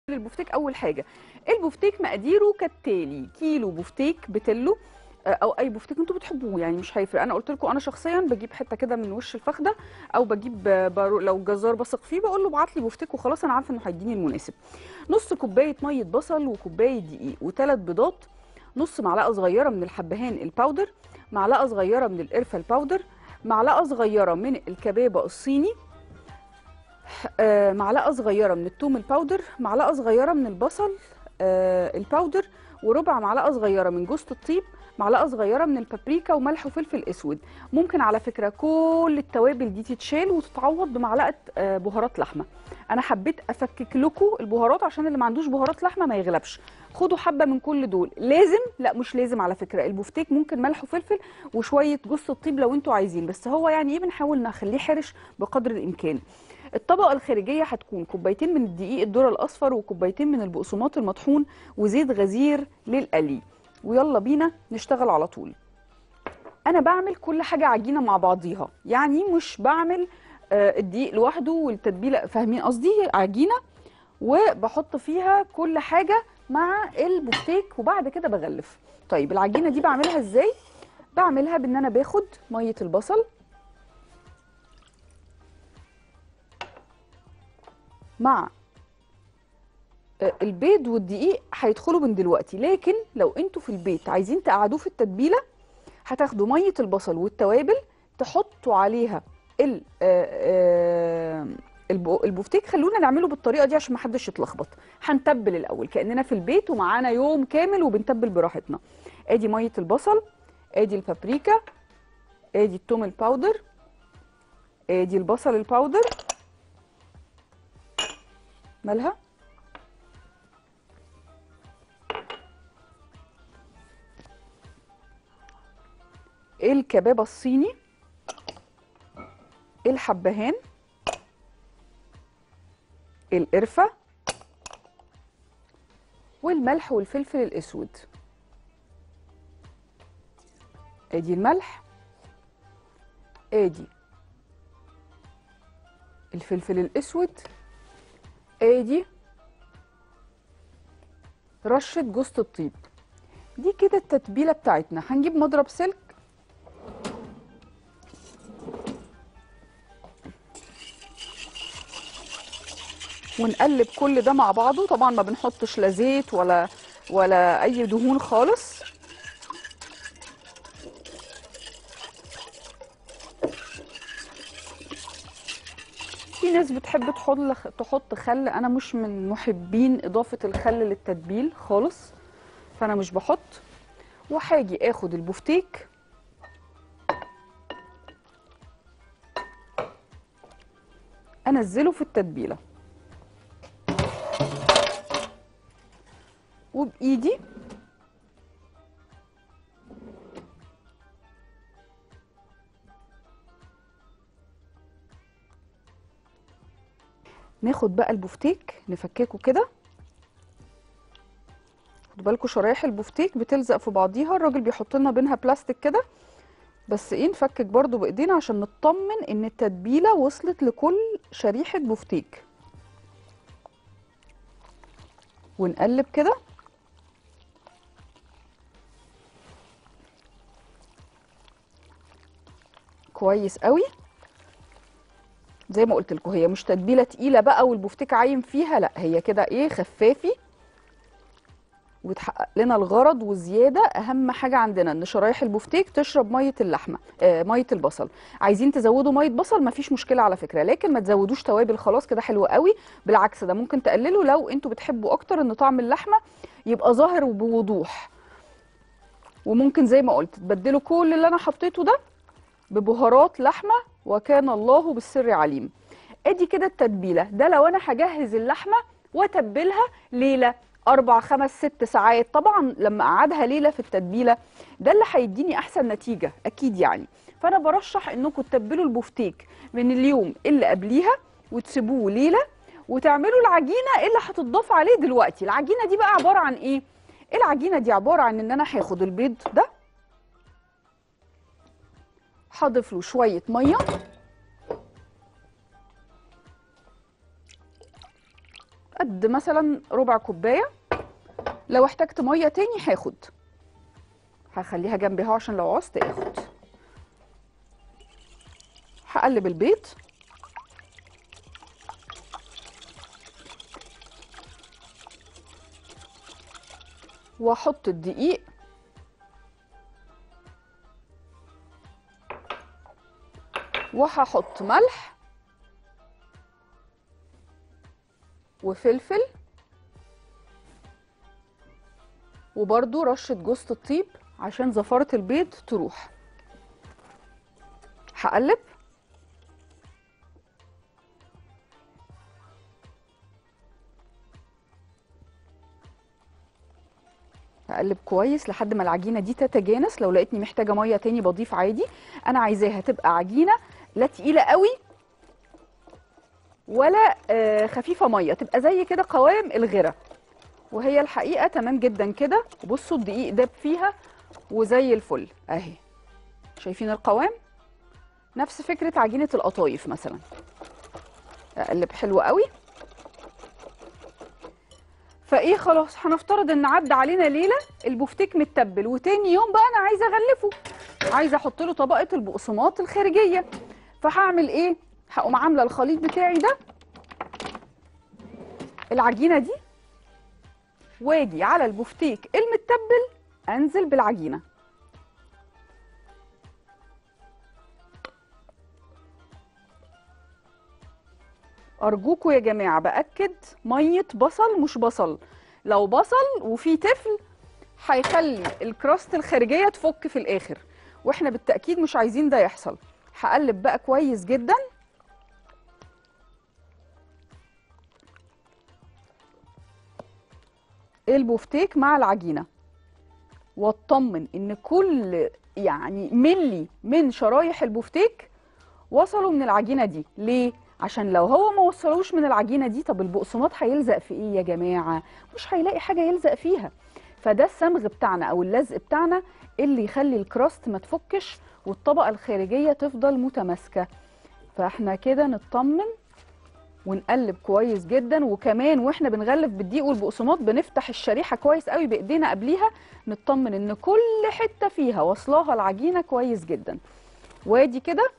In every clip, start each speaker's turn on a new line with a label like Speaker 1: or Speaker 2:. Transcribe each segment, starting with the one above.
Speaker 1: البفتيك اول حاجه البفتيك مقاديره كالتالي كيلو بفتيك بتلو آه، او اي بفتيك انتوا بتحبوه يعني مش هيفرق انا قلت لكم انا شخصيا بجيب حته كده من وش الفخده او بجيب آه، بارو لو الجزار بثق فيه بقول له ابعت لي بفتيك وخلاص انا عارفه انه هيديني المناسب نص كوبايه ميه بصل وكوبايه دقيق وثلاث بيضات نص معلقه صغيره من الحبهان الباودر معلقه صغيره من القرفه الباودر معلقه صغيره من الكبابه الصيني آه، معلقه صغيره من الثوم الباودر معلقه صغيره من البصل آه، الباودر وربع معلقه صغيره من جوز الطيب معلقه صغيره من البابريكا وملح وفلفل اسود ممكن على فكره كل التوابل دي تتشال وتتعوض بمعلقه آه، بهارات لحمه انا حبيت افكك لكم البهارات عشان اللي ما عندوش بهارات لحمه ما يغلبش خدوا حبه من كل دول لازم لا مش لازم على فكره البفتيك ممكن ملح وفلفل وشويه جوز الطيب لو انتوا عايزين بس هو يعني ايه بنحاول نخليه حرش بقدر الامكان الطبقة الخارجية هتكون كوبايتين من الدقيق الذرة الأصفر وكوبايتين من البقسماط المطحون وزيت غزير للقلي ويلا بينا نشتغل على طول أنا بعمل كل حاجة عجينة مع بعضيها يعني مش بعمل آه، الدقيق لوحده والتتبيلة فاهمين قصدي عجينة وبحط فيها كل حاجة مع البفتيك وبعد كده بغلف طيب العجينة دي بعملها ازاي؟ بعملها بان انا باخد مية البصل مع آه، البيض والدقيق هيدخلوا من دلوقتي لكن لو انتوا في البيت عايزين تقعدوه في التتبيله هتاخدوا ميه البصل والتوابل تحطوا عليها ال آه، آه، الب- البفتيك خلونا نعمله بالطريقه دي عشان ما حدش يتلخبط هنتبل الاول كاننا في البيت ومعانا يوم كامل وبنتبل براحتنا ادي ميه البصل ادي البابريكا ادي التوم الباودر ادي البصل الباودر مالها الكبابة الصيني الحبهان القرفة والملح والفلفل الأسود ادي الملح ادي الفلفل الأسود ادي رشة جوز الطيب دي كده التتبيلة بتاعتنا هنجيب مضرب سلك ونقلب كل ده مع بعضه طبعا ما بنحطش لا زيت ولا ولا اي دهون خالص في ناس بتحب تحط تحط خل انا مش من محبين اضافه الخل للتتبيل خالص فانا مش بحط وهاجي اخد البفتيك انزله في التتبيله وبايدي ناخد بقى البفتيك نفككه كده خدوا بالكم شرايح البفتيك بتلزق في بعضيها الراجل بيحط لنا بينها بلاستيك كده بس ايه نفكك برضو بايدينا عشان نطمن ان التتبيله وصلت لكل شريحه بفتيك ونقلب كده كويس قوي زي ما قلت لكم هي مش تتبيله تقيله بقى والبفتيك عايم فيها لا هي كده ايه خفافي وتحقق لنا الغرض وزياده اهم حاجه عندنا ان شرايح البفتيك تشرب ميه اللحمه آه ميه البصل عايزين تزودوا ميه بصل مفيش مشكله على فكره لكن ما تزودوش توابل خلاص كده حلو قوي بالعكس ده ممكن تقللوا لو انتوا بتحبوا اكتر ان طعم اللحمه يبقى ظاهر وبوضوح وممكن زي ما قلت تبدلوا كل اللي انا حطيته ده ببهارات لحمه وكان الله بالسر عليم ادي كده التتبيله ده لو انا هجهز اللحمه واتبلها ليله اربع خمس ست ساعات طبعا لما اقعدها ليله في التتبيله ده اللي هيديني احسن نتيجه اكيد يعني فانا برشح انكم تتبلوا البفتيك من اليوم اللي قبليها وتسيبوه ليله وتعملوا العجينه اللي هتضاف عليه دلوقتي العجينه دي بقى عباره عن ايه العجينه دي عباره عن ان انا هاخد البيض ده هضيف له شويه ميه قد مثلا ربع كوبايه لو احتجت ميه تاني هاخد هخليها جنبي اهو عشان لو عوزت اخد هقلب البيض واحط الدقيق وهحط ملح وفلفل وبرده رشة جوز الطيب عشان زفارة البيض تروح هقلب هقلب كويس لحد ما العجينه دي تتجانس لو لقيتني محتاجه ميه تاني بضيف عادي انا عايزاها تبقى عجينه لا تقيله قوي ولا آه، خفيفه ميه تبقى زي كده قوام الغره وهي الحقيقه تمام جدا كده بصوا الدقيق داب فيها وزي الفل اهي شايفين القوام نفس فكره عجينه القطايف مثلا اقلب حلو قوي فايه خلاص هنفترض ان عدى علينا ليله البفتيك متبل وتاني يوم بقى انا عايزه اغلفه عايزه احط له طبقه البقسماط الخارجيه فهعمل ايه هقوم عامله الخليط بتاعي ده العجينه دي واجي على البفتيك المتبل انزل بالعجينه ارجوكوا يا جماعه باكد ميه بصل مش بصل لو بصل وفي تفل هيخلي الكراست الخارجيه تفك في الاخر واحنا بالتاكيد مش عايزين ده يحصل هقلب بقى كويس جدا البفتيك مع العجينه واطمن ان كل يعني ملي من شرايح البفتيك وصلوا من العجينه دي ليه عشان لو هو ما وصلوش من العجينه دي طب البقسماط هيلزق في ايه يا جماعه مش هيلاقي حاجه يلزق فيها فده الصمغ بتاعنا او اللزق بتاعنا اللي يخلي الكراست ما تفكش والطبقه الخارجيه تفضل متماسكه فاحنا كده نطمن ونقلب كويس جدا وكمان واحنا بنغلف بالدقيق والبقسماط بنفتح الشريحه كويس قوي بايدينا قبليها نطمن ان كل حته فيها واصلاها العجينه كويس جدا وادي كده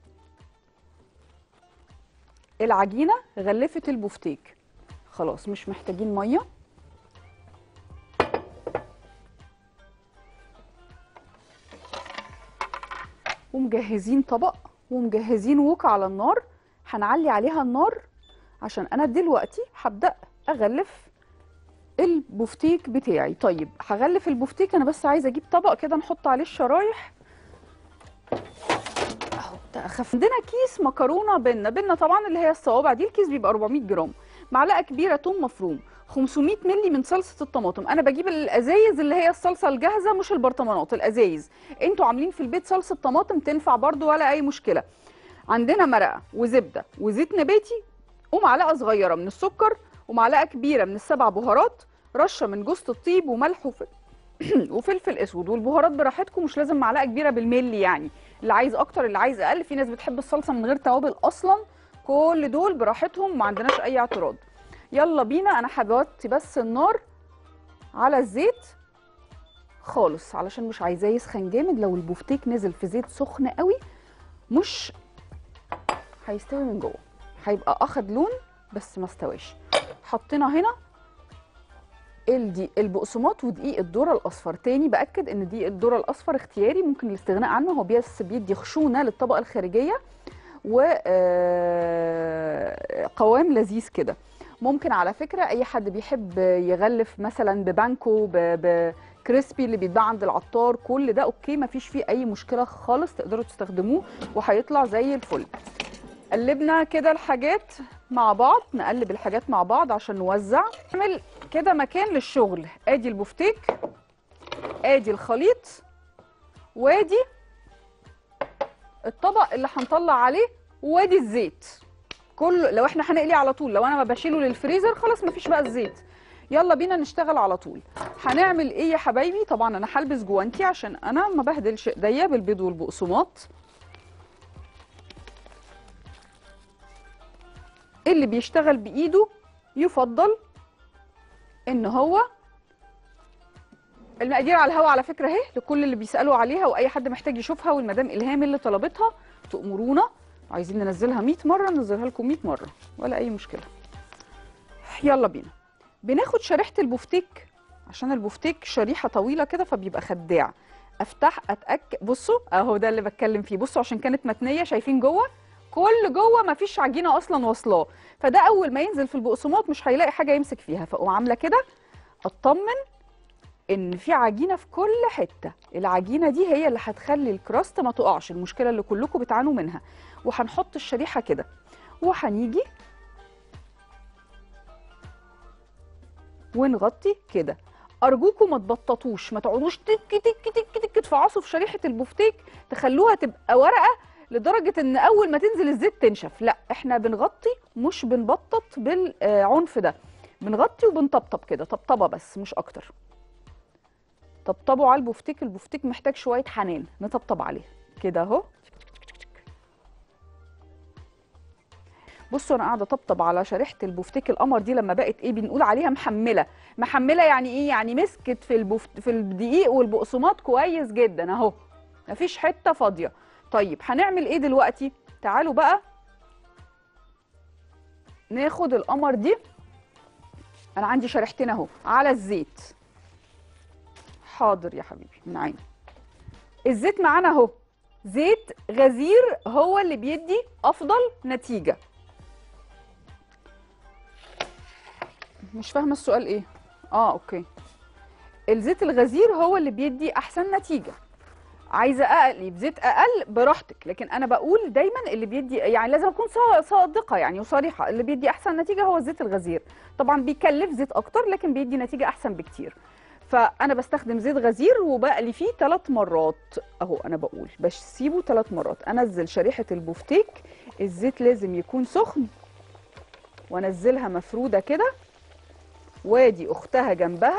Speaker 1: العجينه غلفت البفتيك خلاص مش محتاجين ميه ومجهزين طبق ومجهزين ووك على النار هنعلي عليها النار عشان انا دلوقتي هبدا اغلف البفتيك بتاعي طيب هغلف البفتيك انا بس عايزه اجيب طبق كده نحط عليه الشرايح اهو ده اخف عندنا كيس مكرونه بنه بنه طبعا اللي هي الصوابع دي الكيس بيبقى 400 جرام معلقه كبيره توم مفروم 500 مللي من صلصه الطماطم انا بجيب الازايز اللي هي الصلصه الجاهزه مش البرطمانات الازايز انتوا عاملين في البيت صلصه طماطم تنفع برضو ولا اي مشكله عندنا مرقه وزبده وزيت نباتي ومعلقه صغيره من السكر ومعلقه كبيره من السبع بهارات رشه من جوز الطيب وملح وف... وفلفل اسود والبهارات براحتكم مش لازم معلقه كبيره بالملي يعني اللي عايز اكتر اللي عايز اقل في ناس بتحب الصلصه من غير توابل اصلا كل دول براحتهم ما عندناش اي اعتراض يلا بينا انا هبوطي بس النار على الزيت خالص علشان مش عايزاه يسخن جامد لو البفتيك نزل في زيت سخن قوي مش هيستوي من جوه هيبقى اخد لون بس ما استواش حطينا هنا الدي البقسماط ودقيق الذره الاصفر تاني باكد ان دقيق الذره الاصفر اختياري ممكن الاستغناء عنه هو بس بيدي خشونه للطبقه الخارجيه وقوام لذيذ كده ممكن على فكره اي حد بيحب يغلف مثلا ببانكو بكريسبي اللي بيتباع عند العطار كل ده اوكي مفيش فيه اي مشكله خالص تقدروا تستخدموه وهيطلع زي الفل قلبنا كده الحاجات مع بعض نقلب الحاجات مع بعض عشان نوزع نعمل كده مكان للشغل ادي البفتيك ادي الخليط وادي الطبق اللي هنطلع عليه وادي الزيت كل لو احنا هنقلي على طول لو انا ما بشيله للفريزر خلاص مفيش بقى الزيت يلا بينا نشتغل على طول هنعمل ايه يا حبايبي طبعا انا هلبس جوانتي عشان انا ما بهدلش ايديا بالبيض والبقسماط اللي بيشتغل بايده يفضل ان هو المقادير على الهوا على فكره اهي لكل اللي بيسالوا عليها واي حد محتاج يشوفها والمدام الهام اللي طلبتها تامرونا عايزين ننزلها 100 مره ننزلها لكم 100 مره ولا اي مشكله يلا بينا بناخد شريحه البفتيك عشان البفتيك شريحه طويله كده فبيبقى خداع افتح اتاكد بصوا اهو ده اللي بتكلم فيه بصوا عشان كانت متنيه شايفين جوه كل جوه مفيش عجينه اصلا واصلاه فده اول ما ينزل في البقسماط مش هيلاقي حاجه يمسك فيها فاقوم عامله كده اطمن ان في عجينه في كل حته العجينه دي هي اللي هتخلي الكراست ما تقعش المشكله اللي كلكم بتعانوا منها وهنحط الشريحه كده وهنيجي ونغطي كده ارجوكم ما تبططوش ما تقعدوش تك تك تك تك تفعصوا في شريحه البفتيك تخلوها تبقى ورقه لدرجه ان اول ما تنزل الزيت تنشف لا احنا بنغطي مش بنبطط بالعنف ده بنغطي وبنطبطب كده طبطبه بس مش اكتر طبطبوا على البفتيك البفتيك محتاج شويه حنان نطبطب عليه كده اهو بصوا انا قاعده اطبطب على شريحه البفتيك القمر دي لما بقت ايه بنقول عليها محمله محمله يعني ايه يعني مسكت في البفت في الدقيق والبقسماط كويس جدا اهو مفيش حته فاضيه طيب هنعمل ايه دلوقتي تعالوا بقى ناخد القمر دي انا عندي شريحتين اهو على الزيت حاضر يا حبيبي من عيني الزيت معانا اهو زيت غزير هو اللي بيدي افضل نتيجه مش فاهمه السؤال ايه اه اوكي الزيت الغزير هو اللي بيدي احسن نتيجه عايزه اقلي بزيت اقل براحتك لكن انا بقول دايما اللي بيدي يعني لازم اكون صا- صادقه يعني وصريحه اللي بيدي احسن نتيجه هو الزيت الغزير طبعا بيكلف زيت اكتر لكن بيدي نتيجه احسن بكتير فانا بستخدم زيت غزير وبقلي فيه ثلاث مرات اهو انا بقول بسيبه ثلاث مرات انزل شريحه البفتيك الزيت لازم يكون سخن وانزلها مفروده كده وادي اختها جنبها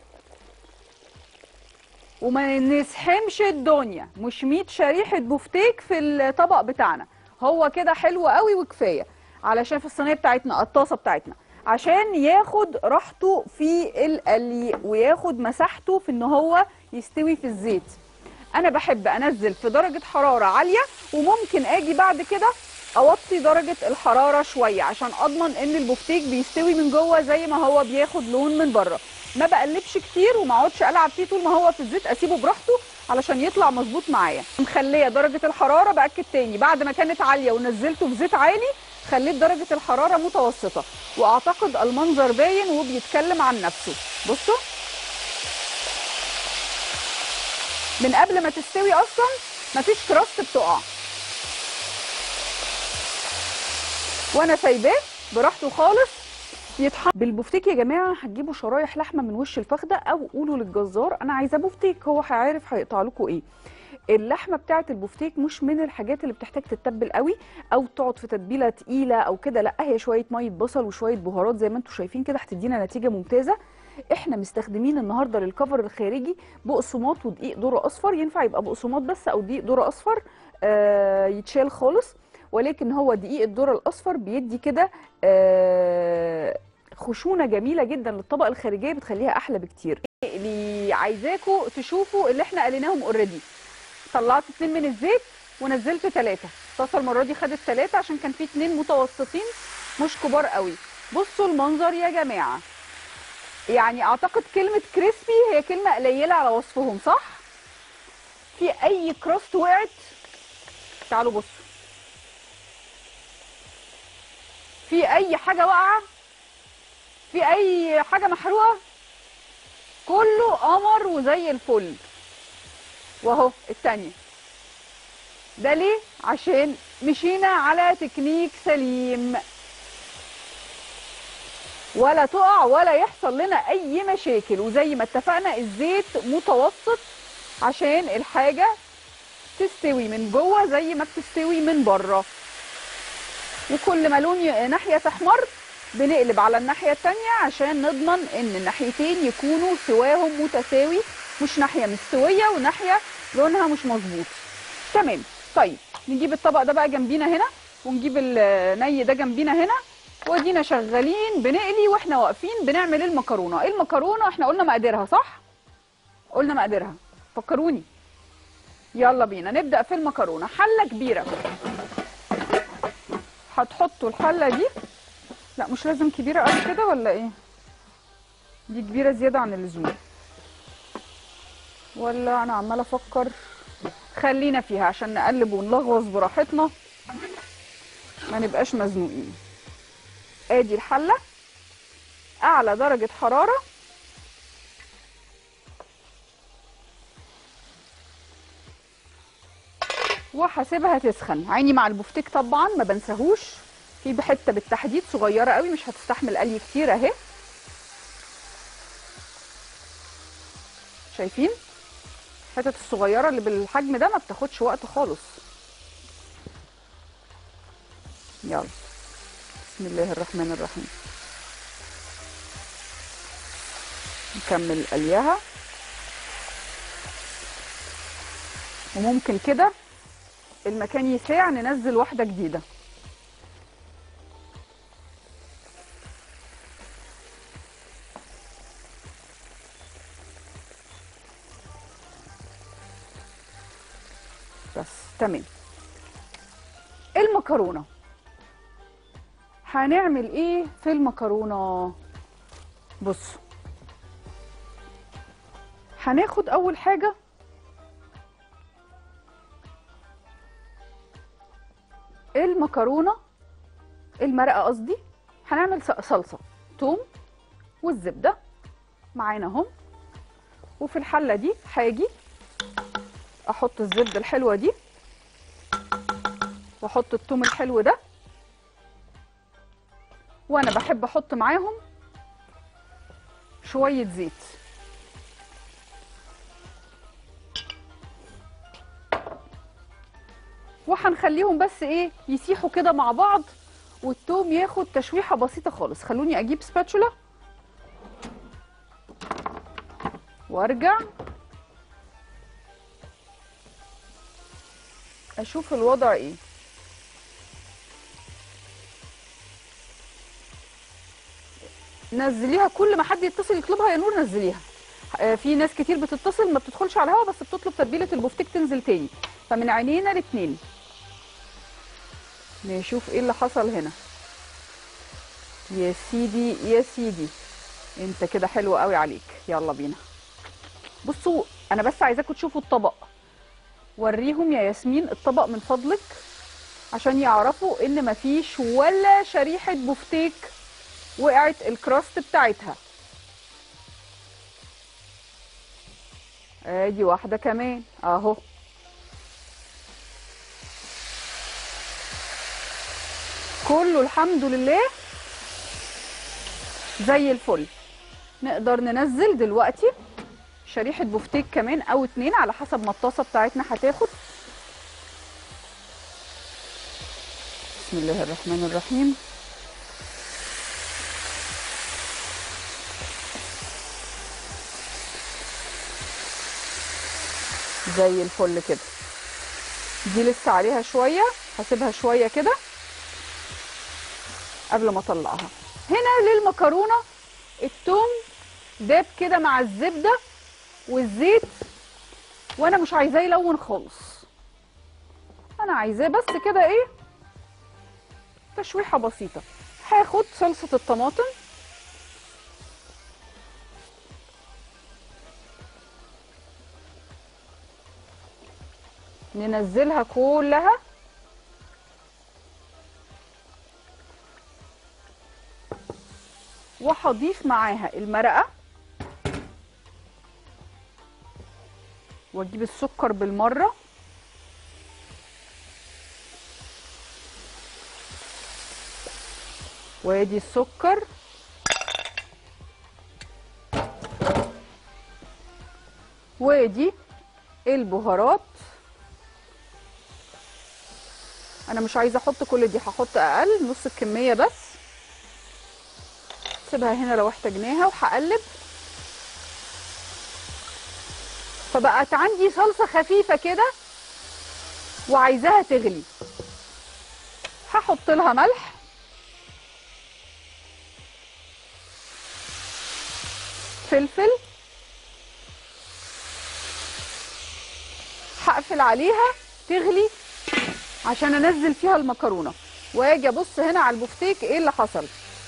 Speaker 1: وما نسحمش الدنيا مش 100 شريحه بفتيك في الطبق بتاعنا هو كده حلو قوي وكفايه علشان في الصينيه بتاعتنا الطاسه بتاعتنا عشان ياخد راحته في القلي وياخد مساحته في ان هو يستوي في الزيت انا بحب انزل في درجه حراره عاليه وممكن اجي بعد كده اوطي درجه الحراره شويه عشان اضمن ان البفتيك بيستوي من جوه زي ما هو بياخد لون من بره ما بقلبش كتير وما اقعدش العب فيه طول ما هو في الزيت اسيبه براحته علشان يطلع مظبوط معايا مخليه درجه الحراره باكد تاني بعد ما كانت عاليه ونزلته في زيت عالي خليت درجه الحراره متوسطه واعتقد المنظر باين وبيتكلم عن نفسه بصوا من قبل ما تستوي اصلا مفيش كراست بتقع وانا سايباه براحته خالص يتحمر بالبفتيك يا جماعه هتجيبوا شرايح لحمه من وش الفخده او قولوا للجزار انا عايزاه بفتيك هو هيعرف هيقطع لكم ايه اللحمه بتاعه البفتيك مش من الحاجات اللي بتحتاج تتبل قوي او تقعد في تتبيله تقيله او كده لا هي شويه ميه بصل وشويه بهارات زي ما انتم شايفين كده هتدينا نتيجه ممتازه احنا مستخدمين النهارده للكفر الخارجي بقسماط ودقيق ذره اصفر ينفع يبقى بقسماط بس او دقيق ذره اصفر آه يتشال خالص ولكن هو دقيق الذره الاصفر بيدي كده آه خشونه جميله جدا للطبقه الخارجيه بتخليها احلى بكتير اللي عايزاكم تشوفوا اللي احنا قليناهم اوريدي طلعت اتنين من الزيت ونزلت ثلاثه الطاسه المره دي خدت ثلاثه عشان كان في اتنين متوسطين مش كبار قوي بصوا المنظر يا جماعه يعني اعتقد كلمه كريسبي هي كلمه قليله على وصفهم صح في اي كراست وقعت تعالوا بصوا في اي حاجه واقعه في اي حاجه محروقه كله قمر وزي الفل واهو التانية ده ليه عشان مشينا على تكنيك سليم ولا تقع ولا يحصل لنا اي مشاكل وزي ما اتفقنا الزيت متوسط عشان الحاجه تستوي من جوه زي ما بتستوي من بره وكل ما لون ي- ناحيه تحمر بنقلب على الناحيه التانية عشان نضمن ان الناحيتين يكونوا سواهم متساوي مش ناحيه مستويه وناحيه لونها مش مظبوط تمام طيب نجيب الطبق ده بقى جنبينا هنا ونجيب الني ده جنبينا هنا ودينا شغالين بنقلي واحنا واقفين بنعمل المكرونه المكرونه احنا قلنا مقاديرها صح قلنا مقاديرها فكروني يلا بينا نبدا في المكرونه حله كبيره هتحطوا الحله دي لا مش لازم كبيره قوي كده ولا ايه دي كبيره زياده عن اللزوم ولا انا عماله افكر خلينا فيها عشان نقلب ونلغوص براحتنا ما نبقاش مزنوقين ادي الحله اعلى درجه حراره وهسيبها تسخن عيني مع البفتيك طبعا ما بنساهوش في بحته بالتحديد صغيره قوي مش هتستحمل قلي كتير اهي شايفين الحتت الصغيره اللي بالحجم ده ما بتاخدش وقت خالص يلا بسم الله الرحمن الرحيم نكمل قليها وممكن كده المكان يساع ننزل واحدة جديدة بس تمام المكرونة هنعمل ايه في المكرونة بصوا هناخد اول حاجة المكرونة المرقة قصدي هنعمل ص- صلصة توم والزبدة معانا اهم وفي الحلة دي هاجي احط الزبدة الحلوة دي واحط التوم الحلو ده وانا بحب احط معاهم شوية زيت وهنخليهم بس ايه يسيحوا كده مع بعض والثوم ياخد تشويحه بسيطه خالص خلوني اجيب سباتشولا وارجع اشوف الوضع ايه نزليها كل ما حد يتصل يطلبها يا نور نزليها آه، في ناس كتير بتتصل ما بتدخلش على الهوا بس بتطلب تتبيله البفتيك تنزل تاني فمن عينينا الاتنين نشوف ايه اللي حصل هنا يا سيدي يا سيدي انت كده حلو قوي عليك يلا بينا بصوا انا بس عايزاكم تشوفوا الطبق وريهم يا ياسمين الطبق من فضلك عشان يعرفوا ان مفيش ولا شريحة بفتيك وقعت الكراست بتاعتها ادي واحدة كمان اهو كله الحمد لله زي الفل نقدر ننزل دلوقتي شريحة بفتيك كمان او اتنين على حسب ما الطاسة بتاعتنا هتاخد بسم الله الرحمن الرحيم زي الفل كده دي لسه عليها شوية هسيبها شوية كده قبل ما اطلعها هنا للمكرونه التوم داب كده مع الزبده والزيت وانا مش عايزاه يلون خالص انا عايزاه بس كده ايه تشويحه بسيطه هاخد صلصه الطماطم ننزلها كلها وهضيف معاها المرقه واجيب السكر بالمره وادي السكر وادي البهارات انا مش عايزه احط كل دي هحط اقل نص الكميه بس سيبها هنا لو احتاجناها وهقلب فبقت عندي صلصه خفيفه كده وعايزاها تغلي هحط لها ملح فلفل هقفل عليها تغلي عشان انزل فيها المكرونه واجي ابص هنا على البفتيك ايه اللي حصل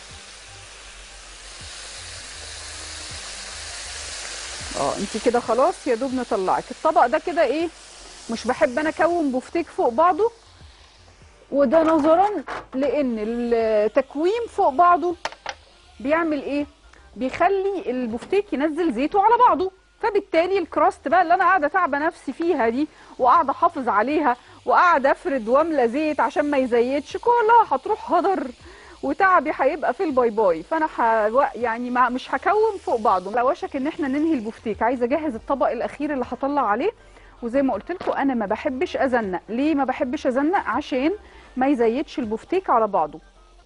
Speaker 1: اه انت كده خلاص يا دوب نطلعك الطبق ده كده ايه مش بحب انا اكون بفتيك فوق بعضه وده نظرا لان التكويم فوق بعضه بيعمل ايه بيخلي البفتيك ينزل زيته على بعضه فبالتالي الكراست بقى اللي انا قاعده تعبه نفسي فيها دي وقاعده احافظ عليها وقاعده افرد واملى زيت عشان ما يزيتش كلها هتروح هدر وتعبي هيبقى في الباي باي فانا ح... يعني ما مش هكون فوق بعضه على وشك ان احنا ننهي البفتيك عايزه اجهز الطبق الاخير اللي هطلع عليه وزي ما قلت لكم انا ما بحبش ازنق ليه ما بحبش ازنق عشان ما يزيتش البفتيك على بعضه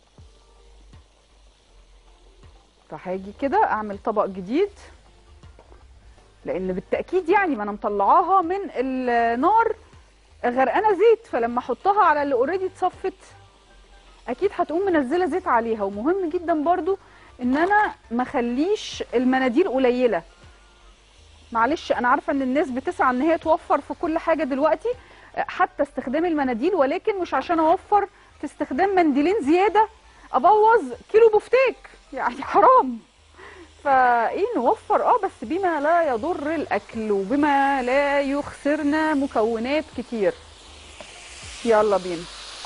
Speaker 1: فهاجي كده اعمل طبق جديد لان بالتاكيد يعني ما انا مطلعاها من النار غرقانه زيت فلما احطها على اللي اوريدي اتصفت اكيد هتقوم منزله زيت عليها ومهم جدا برضو ان انا ما اخليش المناديل قليله معلش انا عارفه ان الناس بتسعى ان هي توفر في كل حاجه دلوقتي حتى استخدام المناديل ولكن مش عشان اوفر في استخدام منديلين زياده ابوظ كيلو بفتيك يعني حرام فايه نوفر اه بس بما لا يضر الاكل وبما لا يخسرنا مكونات كتير يلا بينا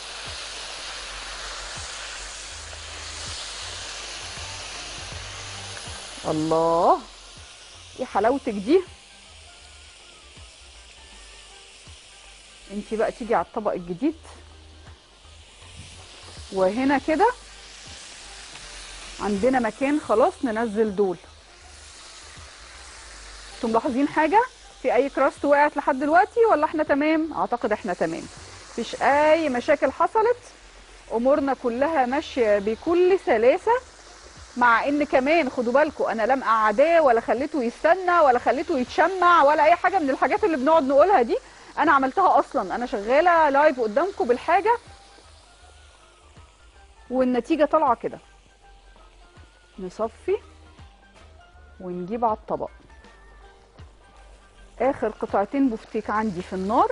Speaker 1: الله ايه حلاوتك دي انتي بقى تيجي على الطبق الجديد وهنا كده عندنا مكان خلاص ننزل دول انتم ملاحظين حاجه في اي كراست وقعت لحد دلوقتي ولا احنا تمام اعتقد احنا تمام مفيش اي مشاكل حصلت امورنا كلها ماشيه بكل سلاسه مع ان كمان خدوا بالكم انا لم قعداه ولا خليته يستنى ولا خليته يتشمع ولا اي حاجه من الحاجات اللي بنقعد نقولها دي انا عملتها اصلا انا شغاله لايف قدامكم بالحاجه والنتيجه طالعه كده نصفي ونجيب على الطبق اخر قطعتين بفتيك عندي في النار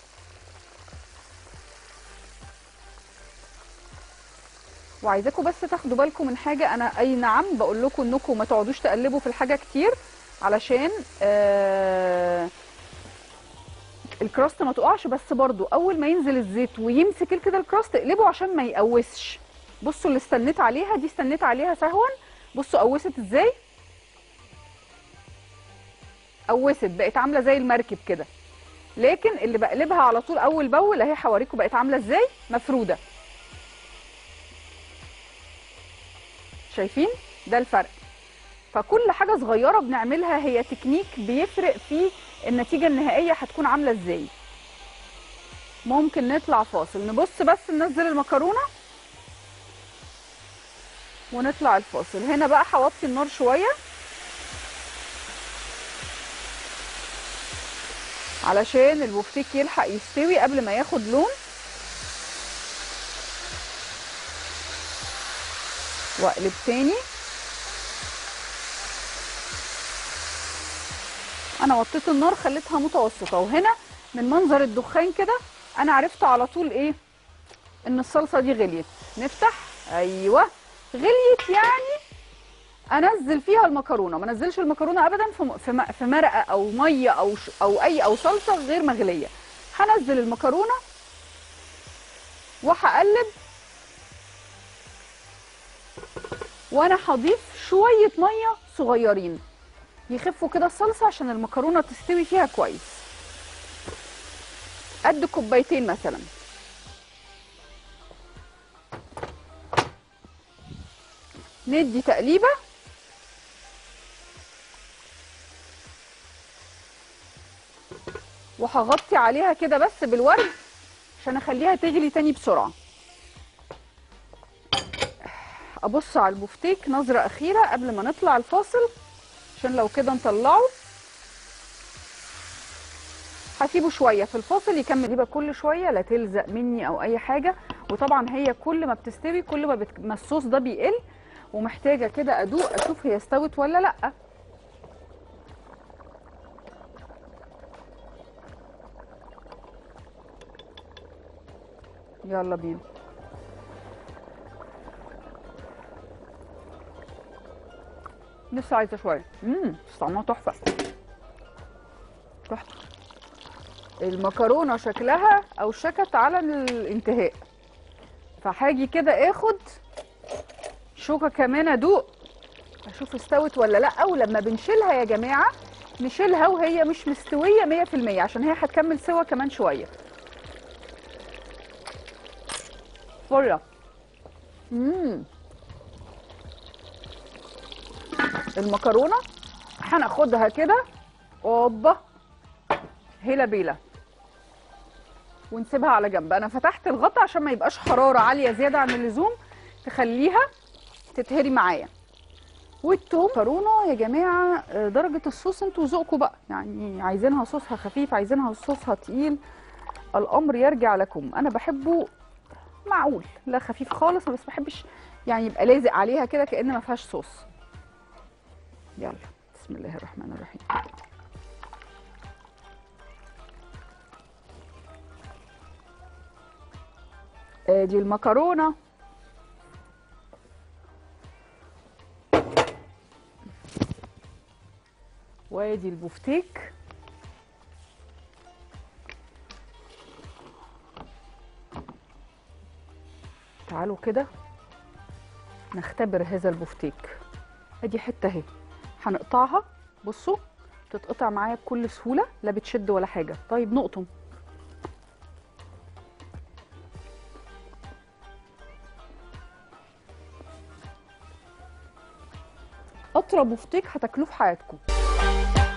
Speaker 1: وعايزاكم بس تاخدوا بالكم من حاجه انا اي نعم بقول لكم انكم ما تقعدوش تقلبوا في الحاجه كتير علشان آه الكراست ما تقعش بس برضو اول ما ينزل الزيت ويمسك كده الكراست اقلبه عشان ما يقوسش بصوا اللي استنيت عليها دي استنيت عليها سهوا بصوا قوست ازاي قوست بقت عامله زي المركب كده لكن اللي بقلبها على طول اول باول اهي هوريكم بقت عامله ازاي مفروده شايفين ده الفرق فكل حاجه صغيره بنعملها هي تكنيك بيفرق في النتيجه النهائيه هتكون عامله ازاي ممكن نطلع فاصل نبص بس ننزل المكرونه ونطلع الفاصل هنا بقى هوطي النار شويه علشان البفتيك يلحق يستوي قبل ما ياخد لون واقلب تاني انا وطيت النار خليتها متوسطه وهنا من منظر الدخان كده انا عرفت على طول ايه ان الصلصه دي غليت نفتح ايوه غليت يعني انزل فيها المكرونه ما انزلش المكرونه ابدا في في في مرقه او ميه او ش او اي او صلصه غير مغليه هنزل المكرونه وهقلب وانا هضيف شويه ميه صغيرين يخفوا كده الصلصه عشان المكرونه تستوي فيها كويس قد كوبايتين مثلا ندي تقليبه وهغطي عليها كده بس بالورد عشان اخليها تغلي تاني بسرعه ابص على البفتيك نظره اخيره قبل ما نطلع الفاصل عشان لو كده نطلعه هسيبه شويه في الفاصل يكمل يبقى كل شويه لا تلزق مني او اي حاجه وطبعا هي كل ما بتستوي كل ما, بت... ما الصوص ده بيقل ومحتاجه كده ادوق اشوف هي استوت ولا لا يلا بينا لسه عايزه شويه امم بس طعمها تحفه تحفه المكرونه شكلها اوشكت على الانتهاء فهاجي كده اخد شوكه كمان ادوق اشوف استوت ولا لا ولما بنشيلها يا جماعه نشيلها وهي مش مستويه 100% عشان هي هتكمل سوا كمان شويه فله امم المكرونه هناخدها كده اوبا هيلا بيلا ونسيبها على جنب انا فتحت الغطا عشان ما يبقاش حراره عاليه زياده عن اللزوم تخليها تتهري معايا والتوم مكرونه يا جماعه آه، درجه الصوص انتوا ذوقكم بقى يعني عايزينها صوصها خفيف عايزينها صوصها تقيل الامر يرجع لكم انا بحبه معقول لا خفيف خالص بس ما بحبش يعني يبقى لازق عليها كده كأن ما فيهاش صوص يلا بسم الله الرحمن الرحيم ادي المكرونه وادي البفتيك تعالوا كده نختبر هذا البفتيك ادي حته اهي هنقطعها بصوا تتقطع معايا بكل سهوله لا بتشد ولا حاجه طيب نقطم اطرى بفتيك هتاكلوه في حياتكم